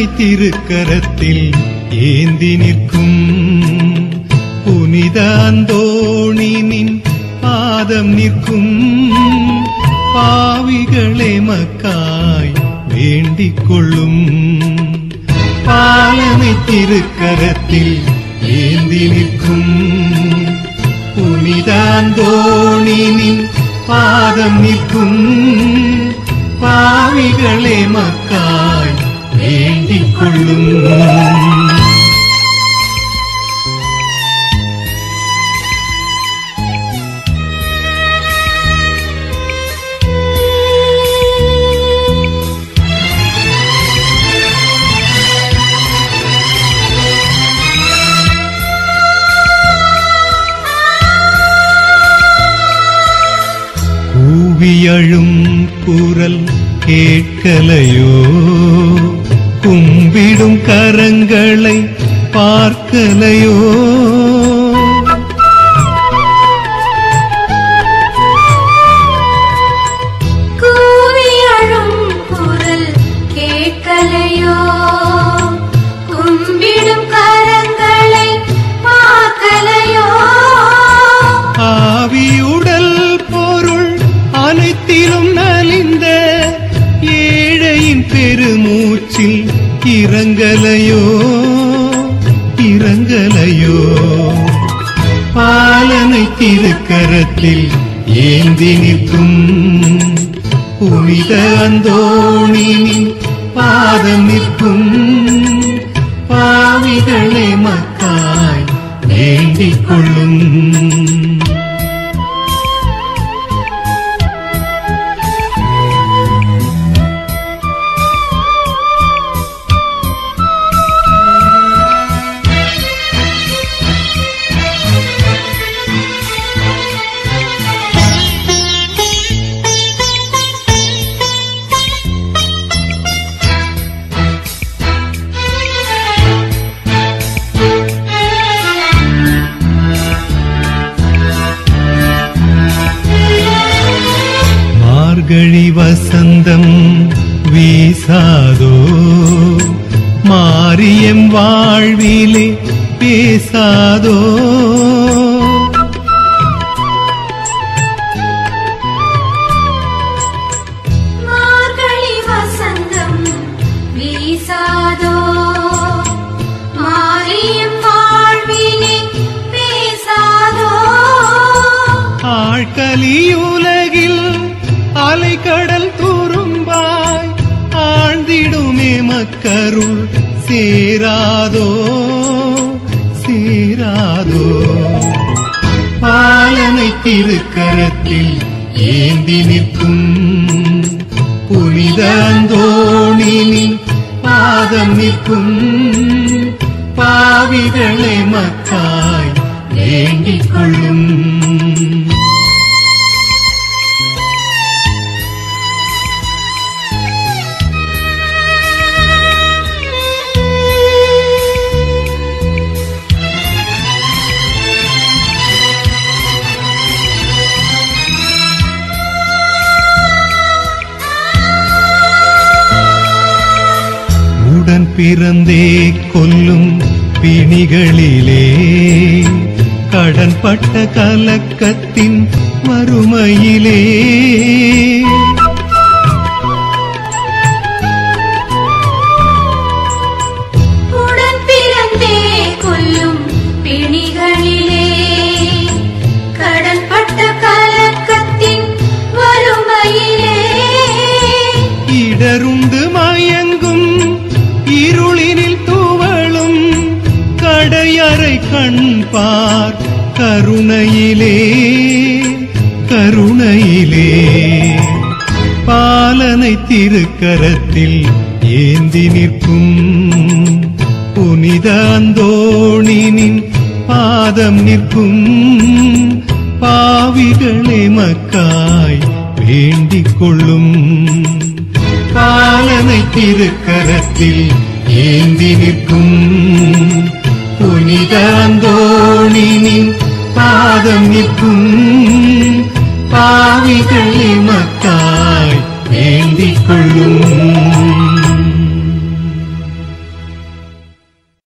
திருக்கரத்தில் ஏந்தி நிற்கும் புனித அந்தோணினின் பாதம் நிற்கும் பாவிகளே மக்காய் வேண்டிக் கொள்ளும் பாலனை திருக்கரத்தில் ஏந்தி நிற்கும் புனித அந்தோணினின் பாதம் நிற்கும் பாவிகளே மக்காய் வேண்டிக் கொள்ளும் கூவியழும் குரல் கேட்கலையோ கும்பிடும் கரங்களை பார்க்கலையோ கூவி அழும் குரல் கேட்கலையோ கும்பிடும் கரங்களை பார்க்கலையோ ஆவியுடல் பொருள் அனைத்திலும் நலிந்த ஏழையின் பெருமூச்சில் இறங்கலையோ இறங்கலையோ பாலனை திருக்கரத்தில் ஏந்தி நிற்கும் புனித அந்தோணினின் பாதம் நிற்கும் பாவிகளே மக்காய் வேண்டிக் கொள்ளும் மார்கழி வசந்தம் வீசாதோ மாரியம் வாழ்விலே பேசாதோ மார்கழி வசந்தம் வீசாதோ மாரியம் வாழ்விலே பேசாதோ ஆழ்கலியுலகில் அலைக்கடல் துரும்பாய் ஆழ்ந்திடுமே மக்கருள் சேராதோ சேராதோ பாலனை திருக்கரத்தில் ஏந்தி நிற்கும் புனித அந்தோணினின் பாதம் நிற்கும் பாவிகளே மக்காய் வேண்டிக் கொள்ளும் உடன் பிறந்தே கொல்லும் பிணிகளிலே கடன்பட்ட கலக்கத்தின் வறுமையிலே உடன் பிறந்தே கொல்லும் பிணிகளிலே கடன்பட்ட கலக்கத்தின் வறுமையிலே இடருண்டு மயங்கும் இருளினில் துவளும் கடையறை கண்பார் கருணையிலே கருணையிலே பாலனை திருக்கரத்தில் ஏந்தி நிற்கும் புனித அந்தோணினின் பாதம் நிற்கும் பாவிகளே மக்காய் வேண்டிக் கொள்ளும் பாலனை திருக்கரத்தில் ஏந்தி நிற்கும் புனித அந்தோணினின் பாதம் நிற்கும் பாவிகளே மக்காய் வேண்டிக் கொள்ளும்